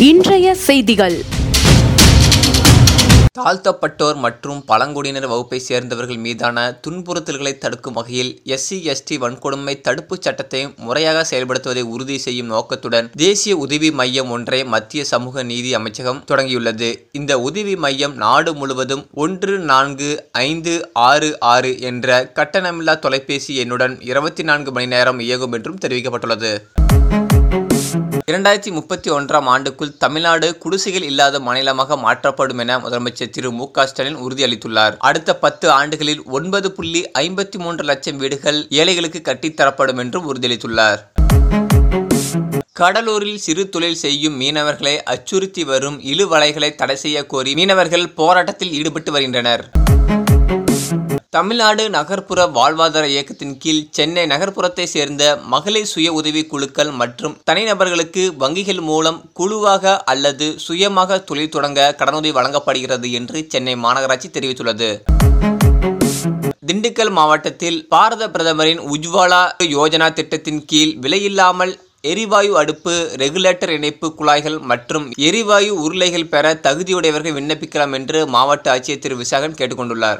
இன்றைய செய்திகள் தாழ்த்தப்பட்டோர் மற்றும் பழங்குடியினர் வகுப்பை சேர்ந்தவர்கள் மீதான துன்புறுத்தல்களை தடுக்கும் வகையில் எஸ்சி எஸ்டி வன்கொடுமை தடுப்புச் சட்டத்தை முறையாக செயல்படுத்துவதை உறுதி செய்யும் நோக்கத்துடன் தேசிய உதவி மையம் ஒன்றை மத்திய சமூக நீதி அமைச்சகம் தொடங்கியுள்ளது இந்த உதவி மையம் நாடு முழுவதும் ஒன்று நான்கு ஐந்து ஆறு ஆறு என்ற கட்டணமில்லா தொலைபேசி எண்ணுடன் இருபத்தி நான்கு மணி நேரம் இயங்கும் என்றும் தெரிவிக்கப்பட்டுள்ளது இரண்டாயிரத்தி முப்பத்தி ஒன்றாம் ஆண்டுக்குள் தமிழ்நாடு குடிசைகள் இல்லாத மாநிலமாக மாற்றப்படும் என முதலமைச்சர் திரு மு க ஸ்டாலின் உறுதியளித்துள்ளார் அடுத்த பத்து ஆண்டுகளில் ஒன்பது புள்ளி ஐம்பத்தி மூன்று லட்சம் வீடுகள் ஏழைகளுக்கு கட்டித்தரப்படும் என்றும் உறுதியளித்துள்ளார் கடலூரில் சிறு தொழில் செய்யும் மீனவர்களை அச்சுறுத்தி வரும் இழுவலைகளை தடை செய்ய கோரி மீனவர்கள் போராட்டத்தில் ஈடுபட்டு வருகின்றனர் தமிழ்நாடு நகர்ப்புற வாழ்வாதார இயக்கத்தின் கீழ் சென்னை நகர்ப்புறத்தை சேர்ந்த மகளிர் சுய உதவி குழுக்கள் மற்றும் தனிநபர்களுக்கு வங்கிகள் மூலம் குழுவாக அல்லது சுயமாக தொழில் தொடங்க கடனுதவி வழங்கப்படுகிறது என்று சென்னை மாநகராட்சி தெரிவித்துள்ளது திண்டுக்கல் மாவட்டத்தில் பாரத பிரதமரின் உஜ்வாலா யோஜனா திட்டத்தின் கீழ் விலையில்லாமல் எரிவாயு அடுப்பு ரெகுலேட்டர் இணைப்பு குழாய்கள் மற்றும் எரிவாயு உருளைகள் பெற தகுதியுடையவர்கள் விண்ணப்பிக்கலாம் என்று மாவட்ட ஆட்சியர் திரு விசாகன் கேட்டுக்கொண்டுள்ளார்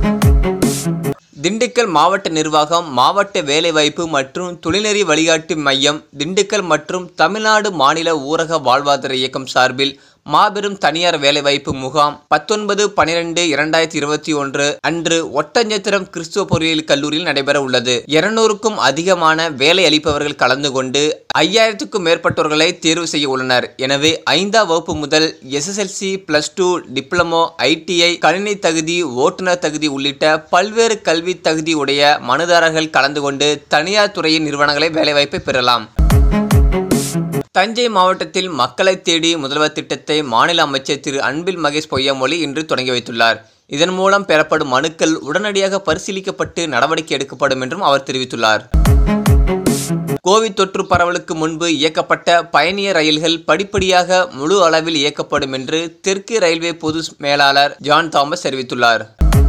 திண்டுக்கல் மாவட்ட நிர்வாகம் மாவட்ட வேலைவாய்ப்பு மற்றும் தொழில்நெறி வழிகாட்டு மையம் திண்டுக்கல் மற்றும் தமிழ்நாடு மாநில ஊரக வாழ்வாதார இயக்கம் சார்பில் மாபெரும் தனியார் வேலைவாய்ப்பு முகாம் பத்தொன்பது பனிரெண்டு இரண்டாயிரத்தி இருபத்தி ஒன்று அன்று ஒட்டஞ்சத்திரம் கிறிஸ்துவ பொறியியல் கல்லூரியில் நடைபெற உள்ளது இருநூறுக்கும் அதிகமான வேலை அளிப்பவர்கள் கலந்து கொண்டு ஐயாயிரத்துக்கும் மேற்பட்டவர்களை தேர்வு செய்ய உள்ளனர் எனவே ஐந்தாம் வகுப்பு முதல் SSLC plus two diploma ITI கணினி தகுதி ஓட்டுநர் தகுதி உள்ளிட்ட பல்வேறு கல்வி தகுதி உடைய மனுதாரர்கள் கலந்து கொண்டு தனியார் துறையின் நிறுவனங்களை வேலைவாய்ப்பை பெறலாம் தஞ்சை மாவட்டத்தில் மக்களை தேடி முதல்வர் திட்டத்தை மாநில அமைச்சர் திரு அன்பில் மகேஷ் பொய்யாமொழி இன்று தொடங்கி வைத்துள்ளார் இதன் மூலம் பெறப்படும் மனுக்கள் உடனடியாக பரிசீலிக்கப்பட்டு நடவடிக்கை எடுக்கப்படும் என்றும் அவர் தெரிவித்துள்ளார் கோவிட் தொற்று பரவலுக்கு முன்பு இயக்கப்பட்ட பயணியர் ரயில்கள் படிப்படியாக முழு அளவில் இயக்கப்படும் என்று தெற்கு ரயில்வே பொது மேலாளர் ஜான் தாமஸ் தெரிவித்துள்ளார்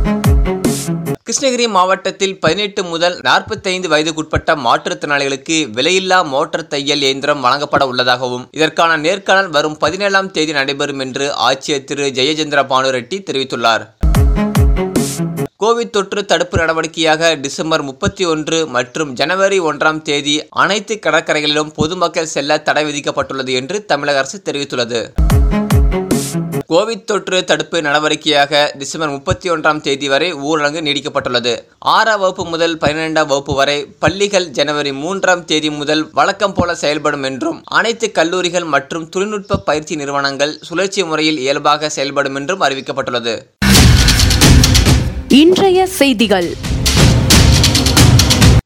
கிருஷ்ணகிரி மாவட்டத்தில் பதினெட்டு முதல் நாற்பத்தைந்து வயதுக்குட்பட்ட மாற்றுத்திறனாளிகளுக்கு விலையில்லா மோட்டார் தையல் இயந்திரம் வழங்கப்பட உள்ளதாகவும் இதற்கான நேர்காணல் வரும் பதினேழாம் தேதி நடைபெறும் என்று ஆட்சியர் திரு ஜெயச்சந்திர பானுரெட்டி தெரிவித்துள்ளார் கோவிட் தொற்று தடுப்பு நடவடிக்கையாக டிசம்பர் முப்பத்தி ஒன்று மற்றும் ஜனவரி ஒன்றாம் தேதி அனைத்து கடற்கரைகளிலும் பொதுமக்கள் செல்ல தடை விதிக்கப்பட்டுள்ளது என்று தமிழக அரசு தெரிவித்துள்ளது கோவிட் தொற்று தடுப்பு நடவடிக்கையாக டிசம்பர் முப்பத்தி ஒன்றாம் தேதி வரை ஊரடங்கு நீடிக்கப்பட்டுள்ளது ஆறாம் வகுப்பு முதல் பன்னிரெண்டாம் வகுப்பு வரை பள்ளிகள் ஜனவரி மூன்றாம் தேதி முதல் வழக்கம் போல செயல்படும் என்றும் அனைத்து கல்லூரிகள் மற்றும் தொழில்நுட்ப பயிற்சி நிறுவனங்கள் சுழற்சி முறையில் இயல்பாக செயல்படும் என்றும் அறிவிக்கப்பட்டுள்ளது இன்றைய செய்திகள்